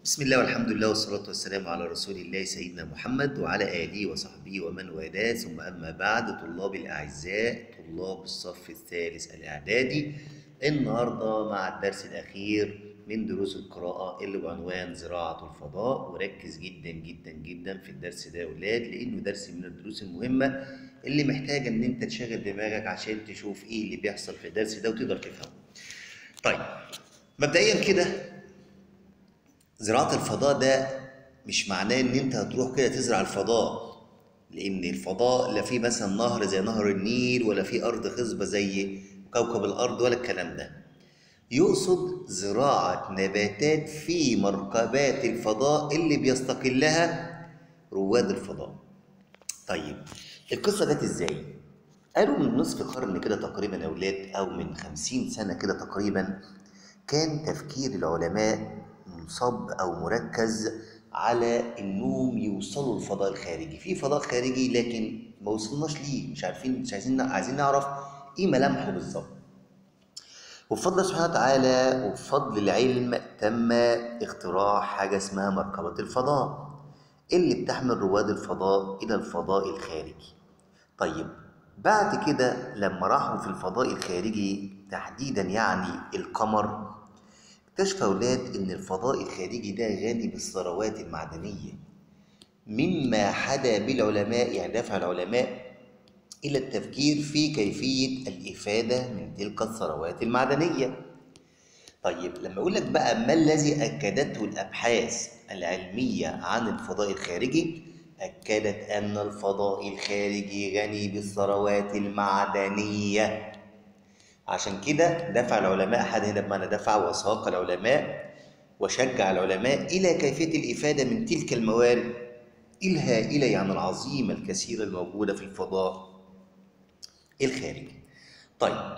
بسم الله والحمد لله والصلاة والسلام على رسول الله سيدنا محمد وعلى آله وصحبه ومن والاه ثم أما بعد طلابي الأعزاء طلاب الصف الثالث الإعدادي النهاردة مع الدرس الأخير من دروس القراءة اللي بعنوان زراعة الفضاء وركز جدا جدا جدا في الدرس ده يا أولاد لأنه درس من الدروس المهمة اللي محتاجة إن أنت تشغل دماغك عشان تشوف إيه اللي بيحصل في الدرس ده وتقدر تفهمه. طيب مبدئيا كده زراعة الفضاء ده مش معناه ان انت هتروح كده تزرع الفضاء لان الفضاء لا فيه مثلا نهر زي نهر النيل ولا فيه ارض خصبة زي كوكب الارض ولا الكلام ده يقصد زراعة نباتات في مركبات الفضاء اللي بيستقلها رواد الفضاء طيب القصة جت ازاي؟ قالوا من نصف قرن كده تقريبا يا اولاد او من خمسين سنة كده تقريبا كان تفكير العلماء منصب او مركز على انهم يوصلوا للفضاء الخارجي في فضاء خارجي لكن ما وصلناش ليه مش عارفين مش عايزين عايزين نعرف ايه ملامحه بالظبط وبفضل سبحانه وتعالى وبفضل العلم تم اختراع حاجة اسمها مركبة الفضاء اللي بتحمل رواد الفضاء إلى الفضاء الخارجي طيب بعد كده لما راحوا في الفضاء الخارجي تحديدا يعني القمر اكتشف أولاد إن الفضاء الخارجي ده غني بالثروات المعدنية مما حدا بالعلماء يعني دفع العلماء إلى التفكير في كيفية الإفادة من تلك الثروات المعدنية طيب لما أقول لك بقى ما الذي أكدته الأبحاث العلمية عن الفضاء الخارجي أكدت أن الفضاء الخارجي غني بالثروات المعدنية عشان كده دفع العلماء حد هنا بمعنى دفع وساق العلماء وشجع العلماء إلى كيفية الإفادة من تلك الموارد الهائلة يعني العظيمة الكثيرة الموجودة في الفضاء الخارجي طيب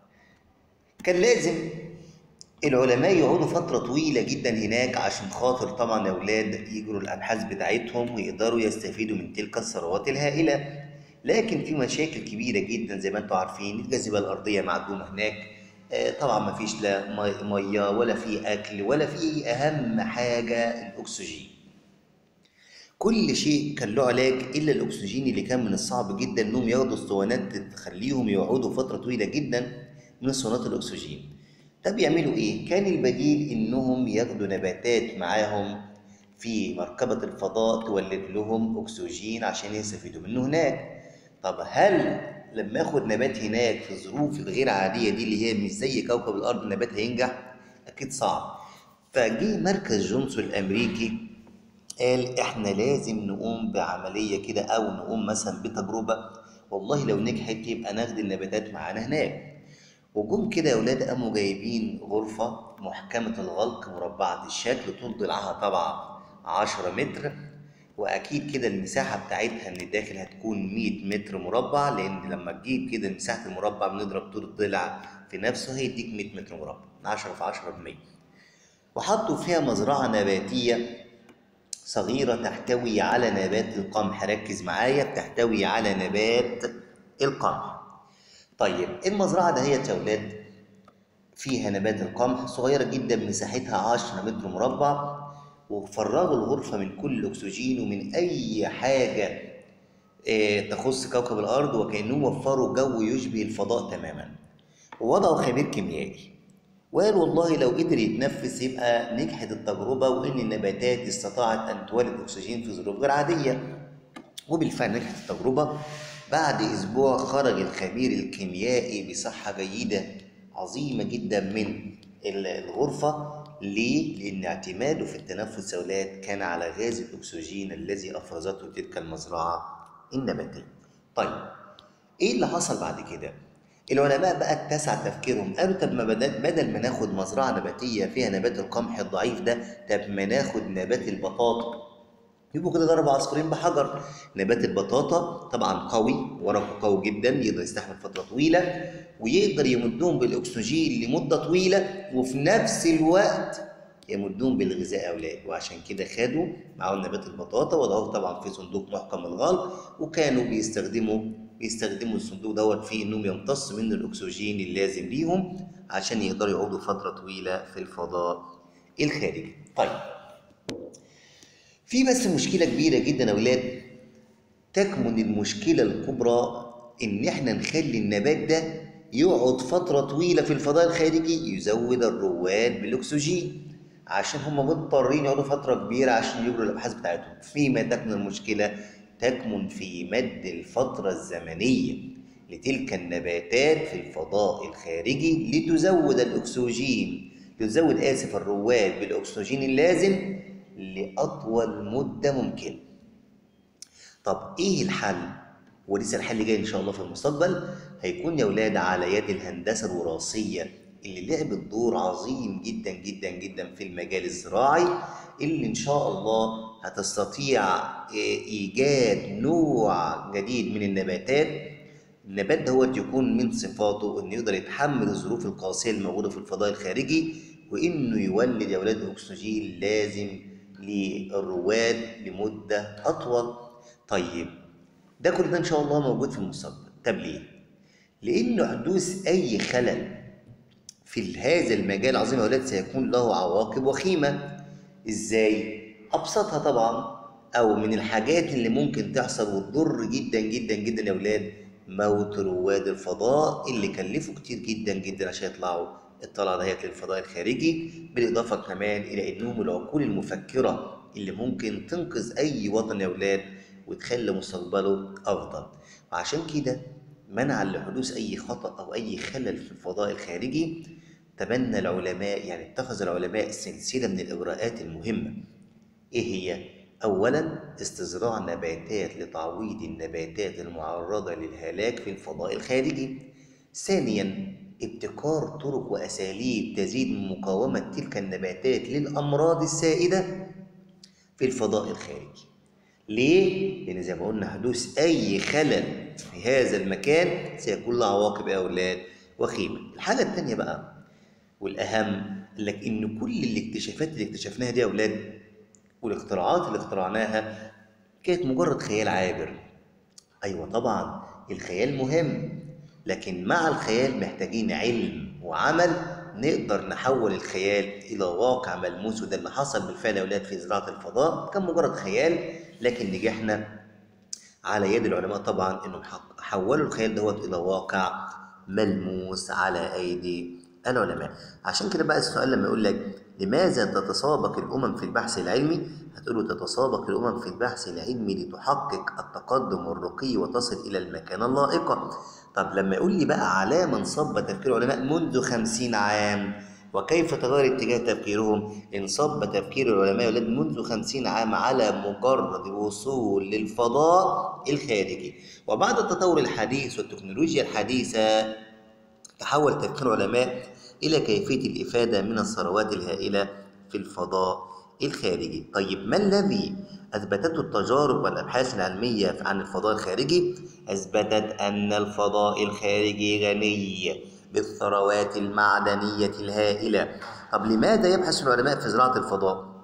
كان لازم العلماء يقعدوا فترة طويلة جدا هناك عشان خاطر طبعا الأولاد يجروا الأبحاث بتاعتهم ويقدروا يستفيدوا من تلك الثروات الهائلة لكن في مشاكل كبيرة جدا زي ما انتم عارفين الجاذبية الأرضية معدومة هناك آه، طبعا ما فيش لا مي- مية ولا في أكل ولا في أهم حاجة الأكسجين كل شيء كان له علاج إلا الأكسجين اللي كان من الصعب جدا إنهم ياخدوا اسطوانات تخليهم يقعدوا فترة طويلة جدا من اسطوانات الأكسجين طب يعملوا إيه؟ كان البديل إنهم ياخدوا نباتات معاهم في مركبة الفضاء تولد لهم أكسجين عشان يستفيدوا منه هناك طب هل لما اخد نبات هناك في الظروف الغير عاديه دي اللي هي مش زي كوكب الارض النبات هينجح اكيد صعب فجه مركز جونسون الامريكي قال احنا لازم نقوم بعمليه كده او نقوم مثلا بتجربه والله لو نجحت يبقى ناخد النباتات معانا هناك وجم كده يا اولاد قاموا جايبين غرفه محكمه الغلق مربعه الشكل طول ضلعها طبعا 10 متر واكيد كده المساحه بتاعتها من الداخل هتكون 100 متر مربع لان لما تجيب كده مساحه المربع بنضرب طول الضلع في نفسه هيديك 100 متر مربع 10 في 10 ب 100 وحطوا فيها مزرعه نباتيه صغيره تحتوي على نبات القمح ركز معايا بتحتوي على نبات القمح طيب المزرعه دهيت يا اولاد فيها نبات القمح صغيرة جدا مساحتها 10 متر مربع وفرغوا الغرفة من كل الأكسجين ومن أي حاجة آه، تخص كوكب الأرض وكأنهم وفروا جو يشبه الفضاء تماما ووضعوا خبير كيميائي وقال والله لو قدر يتنفس يبقى نجحت التجربة وإن النباتات استطاعت أن تولد أكسجين في ظروف غير عادية وبالفعل نجحت التجربة بعد أسبوع خرج الخبير الكيميائي بصحة جيدة عظيمة جدا من ال- الغرفة ليه؟ لأن اعتماده في التنفس يا أولاد كان على غاز الأكسجين الذي أفرزته تلك المزرعة النباتية. طيب إيه اللي حصل بعد كده؟ العلماء بقى اتسع تفكيرهم قالوا طب ما بدل بدل ما ناخد مزرعة نباتية فيها نبات القمح الضعيف ده طب ما ناخد نبات البطاطا يبقوا كده ضربوا عصفورين بحجر نبات البطاطا طبعا قوي ورقه قوي جدا يقدر يستحمل فتره طويله ويقدر يمدهم بالاكسجين لمده طويله وفي نفس الوقت يمدهم بالغذاء يا اولاد وعشان كده خدوا معاهم نبات البطاطا وضعوه طبعا في صندوق محكم الغلق وكانوا بيستخدموا بيستخدموا الصندوق دوت في انهم يمتصوا منه الاكسجين اللازم ليهم عشان يقدروا يقعدوا فتره طويله في الفضاء الخارجي طيب في بس مشكلة كبيرة جدا يا أولاد تكمن المشكلة الكبرى إن إحنا نخلي النبات ده يقعد فترة طويلة في الفضاء الخارجي يزود الرواد بالأكسجين عشان هم مضطرين يقعدوا فترة كبيرة عشان يجروا الأبحاث بتاعتهم فيما تكمن المشكلة تكمن في مد الفترة الزمنية لتلك النباتات في الفضاء الخارجي لتزود الأكسجين لتزود آسف الرواد بالأكسجين اللازم لأطول مدة ممكنة طب إيه الحل؟ ولسه الحل جاي إن شاء الله في المستقبل هيكون يا ولاد على يد الهندسة الوراثية اللي لعبت دور عظيم جدا جدا جدا في المجال الزراعي اللي إن شاء الله هتستطيع إيجاد نوع جديد من النباتات النبات دوت يكون من صفاته انه يقدر يتحمل الظروف القاسيه الموجوده في الفضاء الخارجي وانه يولد يا ولاد اكسجين لازم للرواد لمده اطول طيب ده كل ده ان شاء الله موجود في المستقبل طب ليه لانه حدوث اي خلل في هذا المجال العظيم يا ولاد سيكون له عواقب وخيمه ازاي ابسطها طبعا او من الحاجات اللي ممكن تحصل وتضر جدا جدا جدا يا ولاد موت رواد الفضاء اللي كلفوا كتير جدا جدا عشان يطلعوا الطلعه ديت للفضاء الخارجي بالاضافه كمان الى انهم العقول المفكره اللي ممكن تنقذ اي وطن يا ولاد وتخلي مستقبله افضل وعشان كده منعا لحدوث اي خطا او اي خلل في الفضاء الخارجي تبنى العلماء يعني اتخذ العلماء سلسله من الاجراءات المهمه ايه هي أولا استزراع نباتات لتعويض النباتات المعرضة للهلاك في الفضاء الخارجي ثانيا ابتكار طرق وأساليب تزيد من مقاومة تلك النباتات للأمراض السائدة في الفضاء الخارجي ليه؟ لأن زي ما قلنا حدوث أي خلل في هذا المكان سيكون له عواقب يا أولاد وخيمة الحالة الثانية بقى والأهم لك إن كل الاكتشافات اللي اكتشفناها دي يا أولاد والاختراعات اللي اخترعناها كانت مجرد خيال عابر ايوه طبعا الخيال مهم لكن مع الخيال محتاجين علم وعمل نقدر نحول الخيال الى واقع ملموس وده اللي حصل بالفعل يا اولاد في زراعه الفضاء كان مجرد خيال لكن نجحنا على يد العلماء طبعا انهم حولوا الخيال دوت الى واقع ملموس على ايدي العلماء عشان كده بقى السؤال لما يقول لك لماذا تتسابق الأمم في البحث العلمي؟ هتقولوا تتسابق الأمم في البحث العلمي لتحقق التقدم والرقي وتصل إلى المكانة اللائقة. طب لما يقول لي بقى على من صب تفكير العلماء منذ خمسين عام وكيف تغير اتجاه تفكيرهم؟ انصب تفكير العلماء ولاد منذ خمسين عام على مجرد الوصول للفضاء الخارجي وبعد التطور الحديث والتكنولوجيا الحديثة تحول تفكير العلماء إلى كيفية الإفادة من الثروات الهائلة في الفضاء الخارجي طيب ما الذي أثبتته التجارب والأبحاث العلمية عن الفضاء الخارجي؟ أثبتت أن الفضاء الخارجي غني بالثروات المعدنية الهائلة طب لماذا يبحث العلماء في زراعة الفضاء؟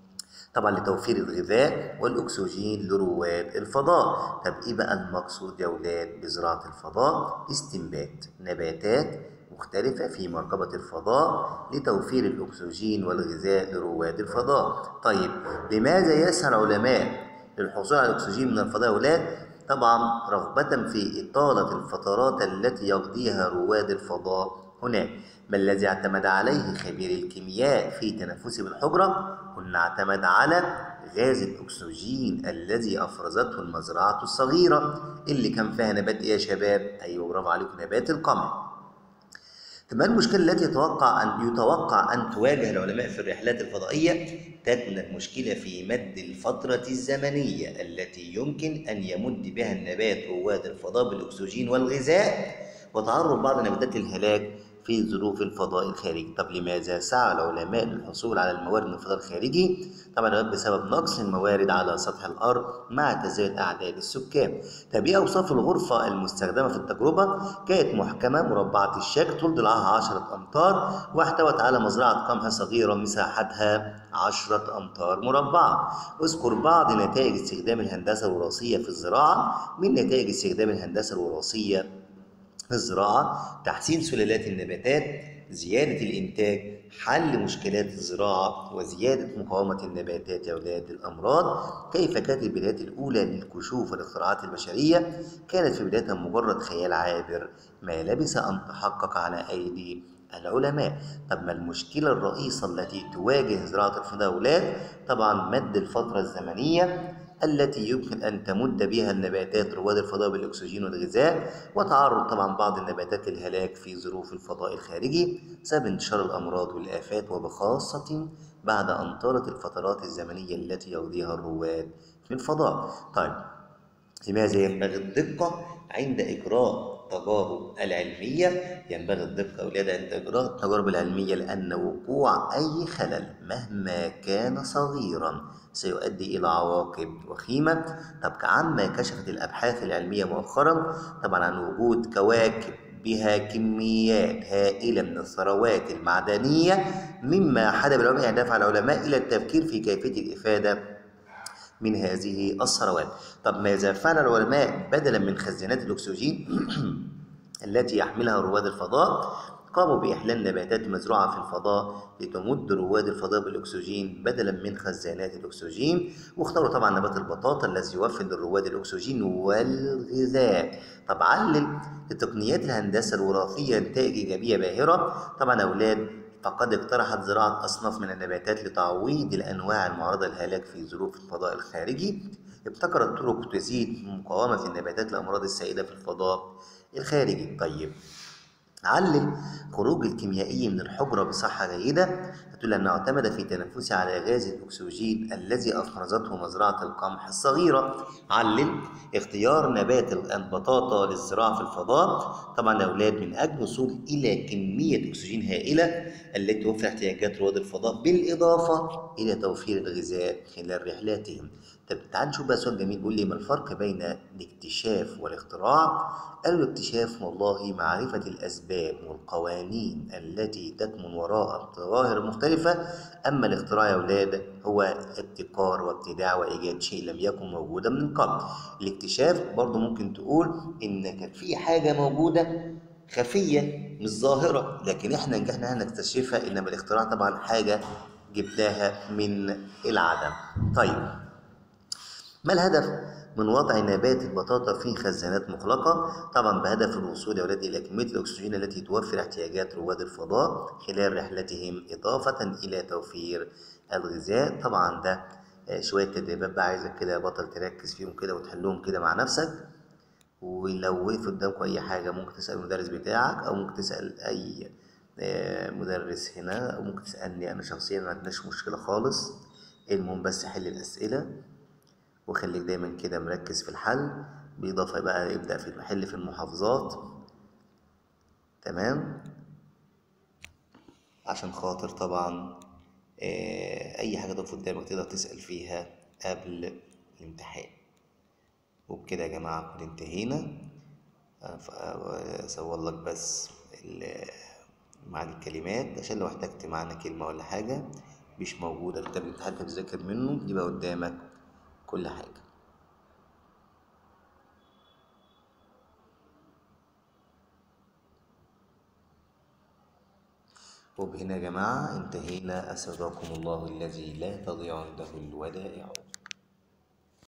طبعا لتوفير الغذاء والاكسجين لرواد الفضاء طب ايه بقى المقصود يا ولاد بزراعه الفضاء استنبات نباتات مختلفة في مركبة الفضاء لتوفير الأكسجين والغذاء لرواد الفضاء طيب لماذا يسعى العلماء للحصول على الأكسجين من الفضاء أولاد؟ طبعا رغبة في إطالة الفترات التي يقضيها رواد الفضاء هناك ما الذي اعتمد عليه خبير الكيمياء في تنفسه بالحجرة؟ قلنا اعتمد على غاز الأكسجين الذي أفرزته المزرعة الصغيرة اللي كان فيها نبات إيه يا شباب؟ أيوة برافو عليكم نبات القمح طب ما المشكلة التي يتوقع أن يتوقع أن تواجه العلماء في الرحلات الفضائية؟ تكمن المشكلة في مد الفترة الزمنية التي يمكن أن يمد بها النبات رواد الفضاء بالأكسجين والغذاء وتعرض بعض نباتات الهلاك في ظروف الفضاء الخارجي طب لماذا سعى العلماء للحصول على الموارد من الفضاء الخارجي طبعا بسبب نقص الموارد على سطح الارض مع تزايد اعداد السكان طب ايه اوصاف الغرفه المستخدمه في التجربه كانت محكمه مربعه الشكل طول ضلعها 10 امتار واحتوت على مزرعه قمح صغيره مساحتها 10 امتار مربعه اذكر بعض نتائج استخدام الهندسه الوراثيه في الزراعه من نتائج استخدام الهندسه الوراثيه في الزراعة تحسين سلالات النباتات زيادة الإنتاج حل مشكلات الزراعة وزيادة مقاومة النباتات يا أولاد الأمراض كيف كانت البدايات الأولى للكشوف والاختراعات البشرية كانت في بدايتها مجرد خيال عابر ما لبث أن تحقق على أيدي العلماء طب ما المشكلة الرئيسة التي تواجه زراعة الفضاء أولاد طبعا مد الفترة الزمنية التي يمكن أن تمد بها النباتات رواد الفضاء بالأكسجين والغذاء وتعرض طبعا بعض النباتات للهلاك في ظروف الفضاء الخارجي بسبب انتشار الأمراض والآفات وبخاصة بعد أن طالت الفترات الزمنية التي يقضيها الرواد في الفضاء طيب لماذا ينبغي الدقة عند إجراء التجارب العلمية ينبغي الدقة أولاد عند إجراء التجارب العلمية لأن وقوع أي خلل مهما كان صغيرا سيؤدي إلى عواقب وخيمة طب عما كشفت الأبحاث العلمية مؤخرا طبعا عن وجود كواكب بها كميات هائلة من الثروات المعدنية مما حدث العلماء يعني دفع العلماء إلى التفكير في كيفية الإفادة من هذه الثروات طب ماذا فعل العلماء بدلا من خزانات الأكسجين التي يحملها رواد الفضاء قاموا بإحلال نباتات مزروعة في الفضاء لتمد رواد الفضاء بالأكسجين بدلا من خزانات الأكسجين واختاروا طبعا نبات البطاطا الذي يوفر للرواد الأكسجين والغذاء طب علل لتقنيات الهندسة الوراثية نتائج إيجابية باهرة طبعا أولاد فقد اقترحت زراعة أصناف من النباتات لتعويض الأنواع المعرضة للهلاك في ظروف الفضاء الخارجي ابتكرت طرق تزيد مقاومة النباتات للأمراض السائدة في الفضاء الخارجي طيب علل خروج الكيميائي من الحجرة بصحة جيدة هتقول أنه اعتمد في تنفسه على غاز الأكسجين الذي أفرزته مزرعة القمح الصغيرة علل اختيار نبات البطاطا للزراعة في الفضاء طبعا يا أولاد من أجل الوصول إلى كمية أكسجين هائلة التي توفر احتياجات رواد الفضاء بالإضافة إلى توفير الغذاء خلال رحلاتهم طب تعال نشوف بقى سؤال جميل بيقول لي ما الفرق بين الاكتشاف والاختراع؟ قالوا الاكتشاف والله معرفة الأسباب والقوانين التي تكمن وراء الظواهر المختلفة أما الاختراع يا أولاد هو ابتكار وابتداع وإيجاد شيء لم يكن موجودا من قبل الاكتشاف برضو ممكن تقول إن كانت في حاجة موجودة خفية مش ظاهرة لكن احنا نجحنا ان نكتشفها انما الاختراع طبعا حاجة جبناها من العدم طيب ما الهدف من وضع نبات البطاطا في خزانات مغلقة طبعا بهدف الوصول يا ولاد إلى كمية الأكسجين التي توفر احتياجات رواد الفضاء خلال رحلتهم إضافة إلى توفير الغذاء طبعا ده آه، شوية تدريبات بقى عايزك كده يا بطل تركز فيهم كده وتحلهم كده مع نفسك ولو وقف قدامكم أي حاجة ممكن تسأل المدرس بتاعك أو ممكن تسأل أي آه، مدرس هنا أو ممكن تسألني أنا شخصيا ما عندناش مشكلة خالص المهم بس حل الأسئلة وخليك دايما كده مركز في الحل بإضافة بقى ابدأ في المحل في المحافظات تمام عشان خاطر طبعا آه، أي حاجة تقف قدامك تقدر تسأل فيها قبل الامتحان وبكده يا جماعة كنا انتهينا أصور لك بس ال- معاني الكلمات عشان لو احتجت معنى كلمة ولا حاجة مش موجودة في كتاب الامتحان تذاكر منه يبقى قدامك كل حاجة وبهنا يا جماعة انتهينا أسعدكم الله الذي لا تضيع عنده الودائع